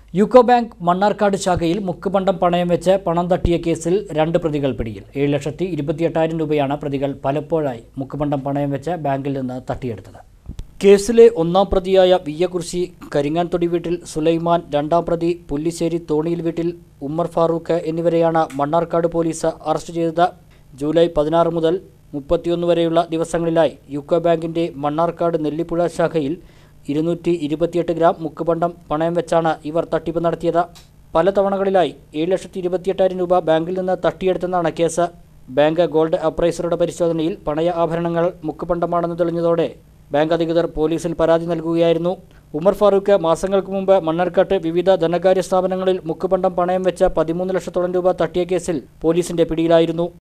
UCO bank Mannarkkad ശാഖയിൽ മുക്കുപണ്ടം പണയം വെച്ച് പണം തട്ടിയ കേസിൽ രണ്ട് പ്രതികൾ പിടിയിൽ ഏഴ് ലക്ഷത്തി ഇരുപത്തിയെട്ടായിരം രൂപയാണ് പ്രതികൾ പലപ്പോഴായി മുക്കുപണ്ടം പണയം വെച്ച് ബാങ്കിൽ നിന്ന് തട്ടിയെടുത്തത് കേസിലെ ഒന്നാം പ്രതിയായ വിയ്യകുർശി കരിങ്ങാൻതൊടി വീട്ടിൽ സുലൈമാൻ രണ്ടാം പ്രതി പുല്ലിശ്ശേരി തോണിയിൽ വീട്ടിൽ ഉമ്മർ ഫാറൂഖ് എന്നിവരെയാണ് മണ്ണാർക്കാട് പോലീസ് അറസ്റ്റ് ചെയ്തത് ജൂലൈ പതിനാറ് മുതൽ മുപ്പത്തിയൊന്ന് വരെയുള്ള ദിവസങ്ങളിലായി യുക്കോ ബാങ്കിൻ്റെ മണ്ണാർക്കാട് നെല്ലിപ്പുഴ ശാഖയിൽ ഇരുന്നൂറ്റി ഇരുപത്തിയെട്ട് ഗ്രാം മുക്കുപണ്ടം പണയം വെച്ചാണ് ഇവർ തട്ടിപ്പ് നടത്തിയത് പല തവണകളിലായി ഏഴ് ലക്ഷത്തി ഇരുപത്തിയെട്ടായിരം രൂപ ബാങ്കിൽ നിന്ന് തട്ടിയെടുത്തെന്നാണ് കേസ് ബാങ്ക് ഗോൾഡ് അപ്രൈസറുടെ പരിശോധനയിൽ പണയ ആഭരണങ്ങൾ മുക്കുപണ്ടമാണെന്ന് തെളിഞ്ഞതോടെ ബാങ്ക് അധികൃതർ പോലീസിൽ പരാതി നൽകുകയായിരുന്നു ഉമർ ഫാറൂഖ് മാസങ്ങൾക്ക് മുമ്പ് മണ്ണാർക്കാട്ട് വിവിധ ധനകാര്യ സ്ഥാപനങ്ങളിൽ മുക്കുപണ്ടം പണയം വെച്ച പതിമൂന്ന് ലക്ഷത്തോളം രൂപ തട്ടിയ കേസിൽ പോലീസിന്റെ പിടിയിലായിരുന്നു